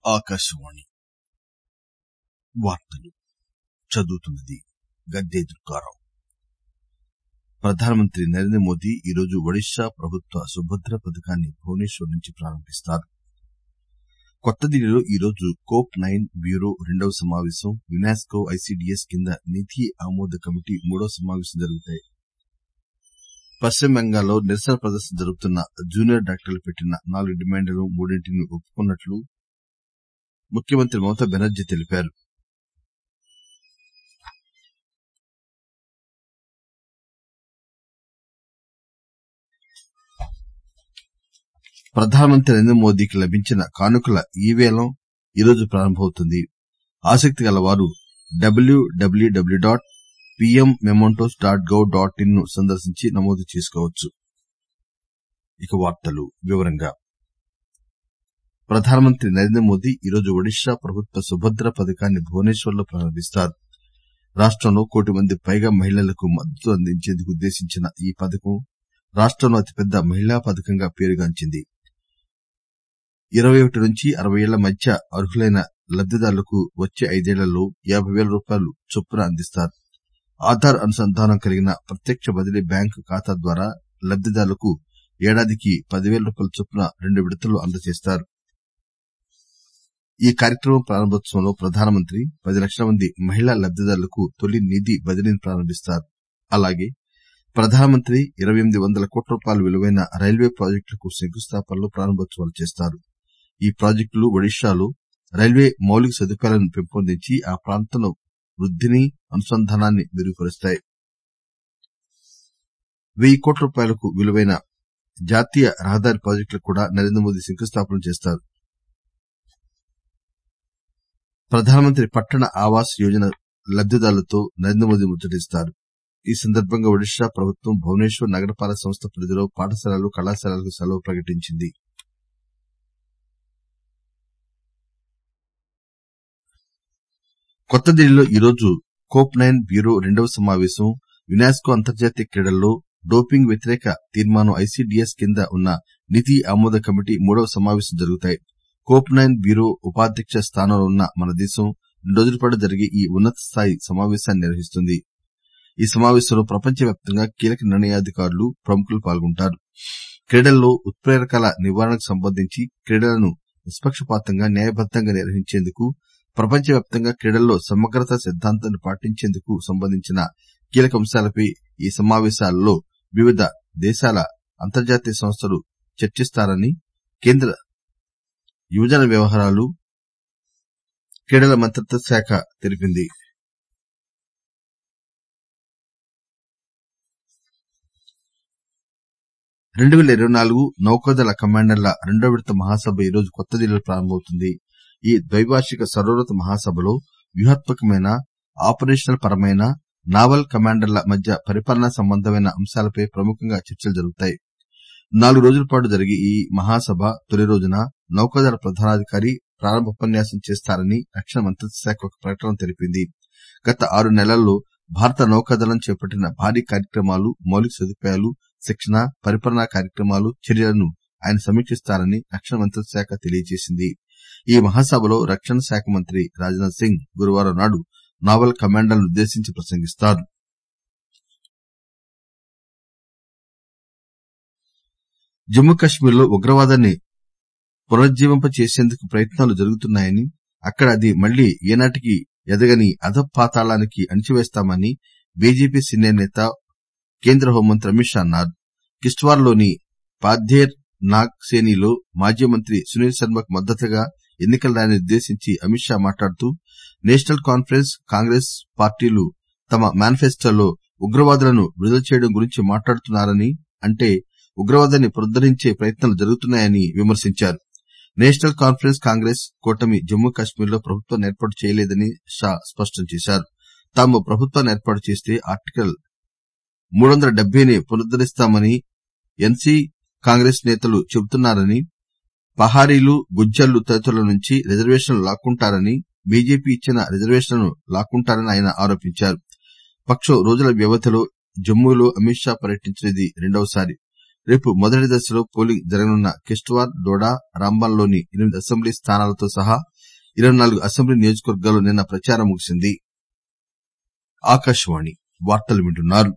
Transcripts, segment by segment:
ఆకాశవాణి వార్తలు చదువుతున్నది గద్దే దుర్గారావు ప్రధానమంత్రి నరేంద్ర మోదీ ఈరోజు ఒడిశా ప్రభుత్వ సుభద్ర పథకాన్ని భువనేశ్వర్ నుంచి ప్రారంభిస్తారు కొత్త ఢిల్లీలో ఈరోజు కోప్ నైన్ బ్యూరో రెండవ సమావేశం యునెస్కో ఐసిడిఎస్ కింద నిధి ఆమోద కమిటీ మూడవ సమావేశం జరుగుతాయి పశ్చిమ బెంగాల్లో నిరసన ప్రదర్శన జరుపుతున్న జూనియర్ డాక్టర్లు పెట్టిన నాలుగు డిమాండ్లలో మూడింటిని ఒప్పుకున్నట్లు ముఖ్యమంత్రి మమతా బెనర్జీ తెలిపారు ప్రధానమంత్రి నరేంద్ర మోదీకి లభించిన కానుకల ఈ వేలం ఈరోజు ప్రారంభమవుతుంది ఆసక్తి గలవారు W W W dot P M mementos dot gov dot in ను సందర్శించి నమోదు చేసుకోవచ్చు ఇక వార్తలు వివరంగా ప్రధానమంత్రి నరేంద్ర మోదీ ఈరోజు ఒడిశా ప్రభుత్వ సుభద్ర పథకాన్ని భువనేశ్వర్ లో ప్రారంభిస్తారు రాష్టంలో కోటి మంది పైగా మహిళలకు మద్దతు అందించేందుకు ఉద్దేశించిన ఈ పథకం రాష్టంలో అతిపెద్ద మహిళా పథకంగా పేరుగాంచింది ఇరవై ఒకటి నుంచి అరవై ఏళ్ల మధ్య అర్హులైన లబ్దిదారులకు వచ్చే ఐదేళ్లలో యాబై పేల రూపాయలు చొప్పున అందిస్తారు ఆధార్ అనుసంధానం కలిగిన ప్రత్యక్ష బదిలీ బ్యాంకు ఖాతా ద్వారా లబ్దిదారులకు ఏడాదికి పదివేల రూపాయల చొప్పున రెండు విడతల్లో అందజేస్తారు ఈ కార్యక్రమం ప్రారంభోత్సవంలో ప్రధానమంత్రి పది లక్షల మంది మహిళా లబ్దిదారులకు తొలి నిధి బదిలీని ప్రారంభిస్తారు అలాగే ప్రధానమంత్రి ఇరవై ఎనిమిది వందల కోట్ల రూపాయల విలువైన రైల్వే ప్రాజెక్టులకు శంకుస్థాపనలు ప్రారంభోత్సవాలు చేస్తారు ఈ ప్రాజెక్టులు ఒడిశాలో రైల్వే మౌలిక సదుపాయాలను పెంపొందించి ఆ ప్రాంతంలో వృద్దిని అనుసంధానాన్ని మెరుగుపరుస్తాయి వెయ్యి కోట్ల రూపాయలకు విలువైన జాతీయ రహదారి ప్రాజెక్టులకు కూడా నరేంద్ర మోదీ శంకుస్థాపన చేస్తారు ప్రధానమంత్రి పట్టణ ఆవాస్ యోజన లబ్దిదారులతో నరేంద్ర మోదీ ముచ్చటిస్తారు ఈ సందర్భంగా ఒడిశా ప్రభుత్వం భువనేశ్వర్ నగరపాలక సంస్థ పరిధిలో పాఠశాలలు కళాశాలలకు సెలవు ప్రకటించింది కొత్త ఢిల్లీలో ఈరోజు కోప్ నైన్ బ్యూరో రెండవ సమావేశం యునెస్కో అంతర్జాతీయ క్రీడల్లో డోపింగ్ వ్యతిరేక తీర్మానం ఐసిడిఎస్ కింద ఉన్న నితి ఆమోద కమిటీ మూడవ సమావేశం జరుగుతాయి కోప్ నైన్ బ్యూరో ఉపాధ్యక్ష స్థానంలో ఉన్న మన దేశం రెండు రోజుల పాటు జరిగే ఈ ఉన్నత స్థాయి సమావేశాన్ని నిర్వహిస్తుంది ఈ సమావేశంలో ప్రపంచవ్యాప్తంగా కీలక నిర్ణయాధికారులు ప్రముఖులు పాల్గొంటారు క్రీడల్లో ఉత్ప్రేరకాల నివారణకు సంబంధించి క్రీడలను నిష్పక్షపాతంగా న్యాయబద్దంగా నిర్వహించేందుకు ప్రపంచవ్యాప్తంగా క్రీడల్లో సమగ్రత సిద్దాంతాన్ని పాటించేందుకు సంబంధించిన కీలక అంశాలపై ఈ సమావేశాలలో వివిధ దేశాల అంతర్జాతీయ సంస్థలు చర్చిస్తారని కేంద్ర యువజన వ్యవహారాలు క్రీడల మంత్రిత్వ శాఖ తెలిపింది రెండు పేల ఇరవై నాలుగు నౌకాదళ కమాండర్ల రెండో విడత మహాసభ ఈరోజు కొత్త ఢిల్లీలో ప్రారంభమవుతుంది ఈ ద్వైవార్షిక సర్వోన్నత మహాసభలో వ్యూహాత్మకమైన ఆపరేషనల్ పరమైన నావల్ కమాండర్ల మధ్య పరిపాలనా సంబంధమైన అంశాలపై ప్రముఖంగా చర్చలు జరుగుతాయి నాలుగు రోజుల పాటు జరిగే ఈ మహాసభ తొలి రోజున నౌకాదళ ప్రధానాధికారి ప్రారంభోపన్యాసం చేస్తారని రక్షణ మంత్రిత్వ శాఖ ఒక ప్రకటన తెలిపింది గత ఆరు నెలల్లో భారత నౌకాదళం చేపట్టిన భారీ కార్యక్రమాలు మౌలిక సదుపాయాలు శిక్షణ పరిపాలనా కార్యక్రమాలు చర్యలను ఆయన సమీక్షిస్తారని రక్షణ మంత్రిత్వ శాఖ తెలియజేసింది ఈ మహాసభలో రక్షణ శాఖ మంత్రి రాజ్నాథ్ సింగ్ గురువారం నాడు నావల్ కమాండర్లను ఉద్దేశించి ప్రసంగిస్తారు జమ్మూ కశ్మీర్ లో ఉగ్రవాదాన్ని పునరుజ్జీవింపచేసేందుకు ప్రయత్నాలు జరుగుతున్నాయని అక్కడ అది మళ్లీ ఏనాటికి ఎదగని అధపాతాళానికి అణిచివేస్తామని బీజేపీ సీనియర్ నేత కేంద్ర హోంమంత్రి అమిత్ షా అన్నారు కిష్ట్వార్ లోని పాథేర్ నాగ్ సేనిలో మాజీ మంత్రి సునీల్ శర్మకు మద్దతుగా ఎన్నికల ర్యాలీని ఉద్దేశించి అమిత్ షా మాట్లాడుతూ నేషనల్ కాన్ఫరెన్స్ కాంగ్రెస్ పార్టీలు తమ మేనిఫెస్టోలో ఉగ్రవాదులను విడుదల చేయడం గురించి మాట్లాడుతున్నారని అంటే ఉగ్రవాదాన్ని పునరుద్దరించే ప్రయత్నాలు జరుగుతున్నాయని విమర్శించారు నేషనల్ కాన్ఫరెన్స్ కాంగ్రెస్ కూటమి జమ్మూ కశ్మీర్ లో ప్రభుత్వాన్ని ఏర్పాటు చేయలేదని షా స్పష్టం చేశారు తాము ప్రభుత్వాన్ని ఏర్పాటు చేస్తే ఆర్టికల్ మూడు వందల డెబ్బైని పునరుద్దరిస్తామని ఎన్సీ కాంగ్రెస్ నేతలు చెబుతున్నారని పహారీలు గుజ్జర్లు తదితరుల నుంచి రిజర్వేషన్లు లాక్కుంటారని బీజేపీ ఇచ్చిన రిజర్వేషన్లను లాక్కుంటారని ఆయన ఆరోపించారు పక్షం రోజుల వ్యవధిలో జమ్మూలో అమిత్ షా పర్యటించిన ఇది రెండవసారి రేపు మొదటి దశలో పోలింగ్ జరగనున్న కిష్ట్వార్ డోడా రాంబన్ లోని ఎనిమిది అసెంబ్లీ స్థానాలతో సహా ఇరవై నాలుగు అసెంబ్లీ నియోజకవర్గాల్లో నిన్న ప్రచారం ముగిసింది ఆకాశవాణి వార్తలు వింటున్నారు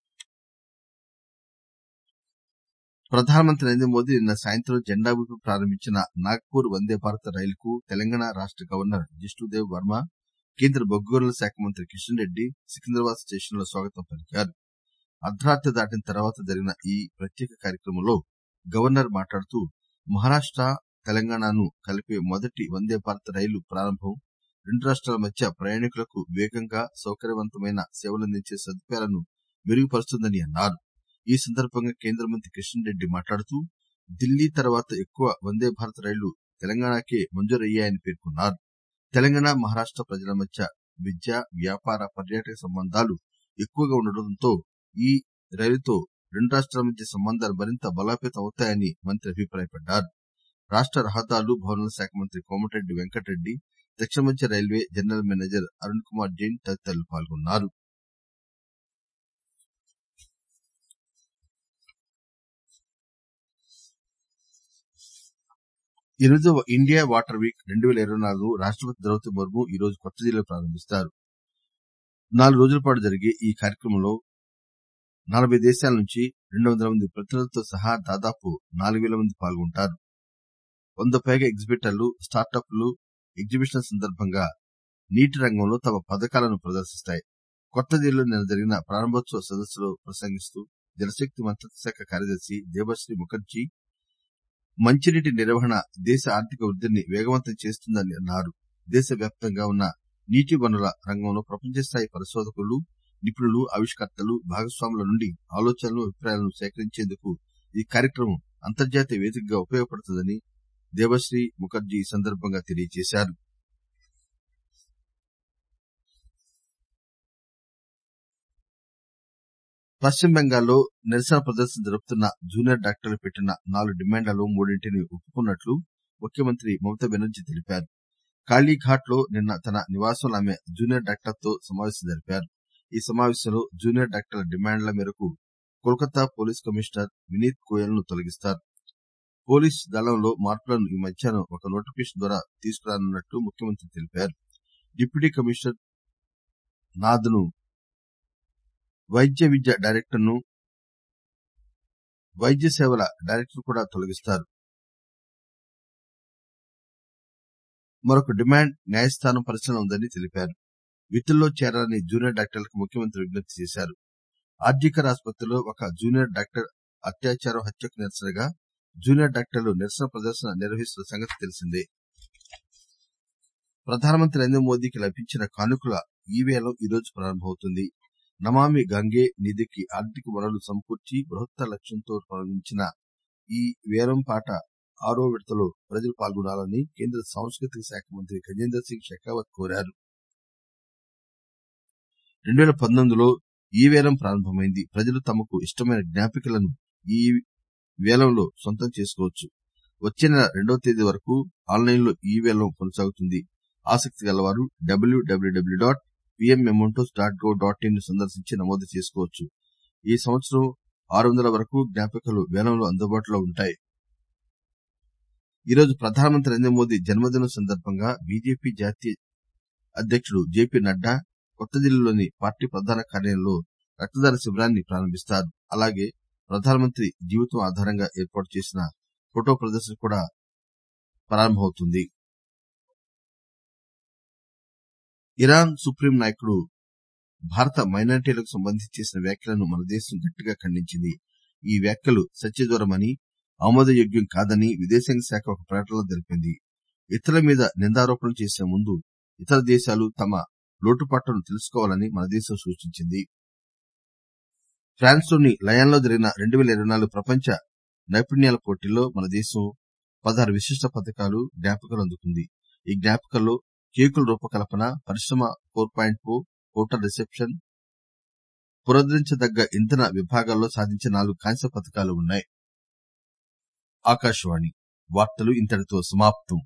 ప్రధానమంత్రి నరేంద్ర మోదీ నిన్న సాయంత్రం జెండా ఊపి ప్రారంభించిన నాగ్పూర్ వందే భారత్ రైలుకు తెలంగాణ రాష్ట గవర్నర్ జిష్ణుదేవ్ వర్మ కేంద్ర బొగ్గు గనుల శాఖ మంత్రి కిషన్ రెడ్డి సికింద్రాబాద్ స్టేషన్ లో స్వాగతం పలికారు అర్ధరాత్రి దాటిన తర్వాత జరిగిన ఈ ప్రత్యేక కార్యక్రమంలో గవర్నర్ మాట్లాడుతూ మహారాష్ట తెలంగాణను కలిపే మొదటి వందే భారత్ రైలు ప్రారంభం రెండు రాష్టాల మధ్య ప్రయాణికులకు వేగంగా సౌకర్యవంతమైన సేవలందించే సదుపాయాలను మెరుగుపరుస్తుందని అన్నారు ఈ సందర్భంగా కేంద్ర మంత్రి కిషన్ రెడ్డి మాట్లాడుతూ ఢిల్లీ తర్వాత ఎక్కువ వందే భారత్ రైళ్లు తెలంగాణకే మంజూరయ్యాయని పేర్కొన్నారు తెలంగాణ మహారాష్ట ప్రజల మధ్య విద్య వ్యాపార పర్యాటక సంబంధాలు ఎక్కువగా ఉండటంతో ఈ రైలుతో రెండు రాష్టాల మధ్య సంబంధాలు మరింత బలోపేతం అవుతాయని మంత్రి అభిప్రాయపడ్డారు రాష్ట రహదారులు భవనాల శాఖ మంత్రి కోమటిరెడ్డి వెంకటరెడ్డి దక్షిణ మధ్య railway general manager Arun Kumar Jain తదితరులు పాల్గొన్నారు ఎనిమిదవ ఇండియా వాటర్ వీక్ రెండు పేల ఇరవై నాలుగు రాష్టపతి ద్రౌపది ముర్ము ఈ రోజు కొత్త ఢిల్లీలో ప్రారంభిస్తారు నాలుగు రోజుల పాటు జరిగే ఈ కార్యక్రమంలో నలభై దేశాల నుంచి రెండు వందల మంది ప్రతినిధులతో సహా దాదాపు నాలుగు వేల మంది పాల్గొంటారు వంద పైగా ఎగ్జిబిటర్లు స్టార్టప్లు ఎగ్జిబిషన్ సందర్భంగా నీటి రంగంలో తమ పథకాలను ప్రదర్శిస్తాయి కొత్త ఢిల్లీలో నిన్న జరిగిన ప్రారంభోత్సవ సదస్సులో ప్రసంగిస్తూ జలశక్తి మంత్రిత్వ శాఖ కార్యదర్శి దేబశ్రీ ముఖర్జీ మంచినీటి నిర్వహణ దేశ ఆర్థిక వృద్ధిని వేగవంతం చేస్తుందని అన్నారు దేశవ్యాప్తంగా ఉన్న నీటి వనరుల రంగంలో ప్రపంచ స్థాయి పరిశోధకులు నిపుణులు ఆవిష్కర్తలు భాగస్వాముల నుండి ఆలోచనలు అభిప్రాయాలను సేకరించేందుకు ఈ కార్యక్రమం అంతర్జాతీయ వేదికగా ఉపయోగపడుతుందని దేబశ్రీ ముఖర్జీ ఈ సందర్భంగా తెలియజేశారు పశ్చిమ బెంగాల్లో నిరసన ప్రదర్శన జరుపుతున్న జూనియర్ డాక్టర్లు పెట్టిన నాలుగు డిమాండ్లలో మూడింటిని ఒప్పుకున్నట్లు ముఖ్యమంత్రి మమతా బెనర్జీ తెలిపారు కాళీఘాట్ లో నిన్న తన నివాసంలో ఆమె జూనియర్ డాక్టర్లతో సమావేశం జరిపారు ఈ సమావేశంలో జూనియర్ డాక్టర్ల డిమాండ్ల మేరకు కోల్కతా పోలీస్ కమిషనర్ వినీత్ గోయల్ ను తొలగిస్తారు పోలీస్ దళంలో మార్పులను ఈ మధ్యాహ్నం ఒక నోటిఫికేషన్ ద్వారా తీసుకురానున్నట్లు ముఖ్యమంత్రి తెలిపారు డిప్యూటీ కమిషనర్ నాద్ ను వైద్య విద్య డైరెక్టర్ ను వైద్య సేవల డైరెక్టర్ కూడా తొలగిస్తారు మరొక డిమాండ్ న్యాయస్థానం పరిశీలన ఉందని తెలిపారు విధుల్లో చేరాలని జూనియర్ డాక్టర్లకు ముఖ్యమంత్రి విజ్ఞప్తి చేశారు ఆర్జీకర్ ఆసుపత్రిలో ఒక జూనియర్ డాక్టర్ అత్యాచారం హత్యకు నిరసనగా జూనియర్ డాక్టర్లు నిరసన ప్రదర్శన నిర్వహిస్తున్న సంగతి తెలిసిందే ప్రధానమంత్రి నరేంద్ర మోదీకి లభించిన కానుకల ఈ వేలం ఈ రోజు ప్రారంభమవుతుంది నమామి గంగే నిధికి ఆర్థిక వనరులు సమకూర్చి బృహత్తర లక్ష్యంతో ప్రారంభించిన ఈ వేలం పాట ఆరో విడతలో ప్రజలు పాల్గొనాలని కేంద్ర సాంస్కృతిక శాఖ మంత్రి గజేంద్ర సింగ్ షెకావత్ కోరారు రెండు వేల పంతొమ్మిదిలో ఈ వేలం ప్రారంభమైంది ప్రజలు తమకు ఇష్టమైన జ్ఞాపికలను ఈ వేలంలో సొంతం చేసుకోవచ్చు వచ్చే నెల రెండవ తేదీ వరకు ఆన్లైన్ లో ఈ వేలం కొనసాగుతుంది ఆసక్తి గలవారు W W W dot P M mementos dot gov dot in సందర్శించి నమోదు చేసుకోవచ్చు ఈ సంవత్సరం ఆరు వందల వరకు జ్ఞాపికలు వేలంలో అందుబాటులో ఉంటాయి ఈరోజు ప్రధానమంత్రి నరేంద్ర మోదీ జన్మదినం సందర్భంగా బీజేపీ జాతీయ అధ్యక్షుడు జేపీ నడ్డా కొత్త ఢిల్లీలోని పార్టీ ప్రధాన కార్యాలయంలో రక్తదాన శిబిరాన్ని ప్రారంభిస్తారు అలాగే ప్రధానమంత్రి జీవితం ఆధారంగా ఏర్పాటు చేసిన ఫోటో ప్రదర్శన కూడా ప్రారంభమవుతుంది ఇరాన్ సుప్రీం నాయకుడు భారత మైనారిటీలకు సంబంధించి చేసిన వ్యాఖ్యలను మన దేశం గట్టిగా ఖండించింది ఈ వ్యాఖ్యలు సత్యదూరమని ఆమోదయోగ్యం కాదని విదేశాంగ శాఖ ఒక ప్రకటనలో తెలిపింది ఇతరుల మీద నిందారోపణలు చేసే ముందు ఇతర దేశాలు తమ లోటుపాట్లను తెలుసుకోవాలని మన దేశం సూచించింది ఫ్రాన్స్ లోని లయన్ లో జరిగిన రెండు వేల ఇరవై నాలుగు ప్రపంచ నైపుణ్యాల పోటీల్లో మన దేశం పదహారు విశిష్ట పథకాలు జ్ఞాపికలు అందుకుంది ఈ జ్ఞాపికల్లో కేకుల రూపకల్పన పరిశ్రమ four point four hotel reception పురస్కరించదగ్గ ఇంధన విభాగాల్లో సాధించిన నాలుగు కాంస్య పథకాలు ఉన్నాయి ఆకాశవాణి వార్తలు ఇంతటితో సమాప్తం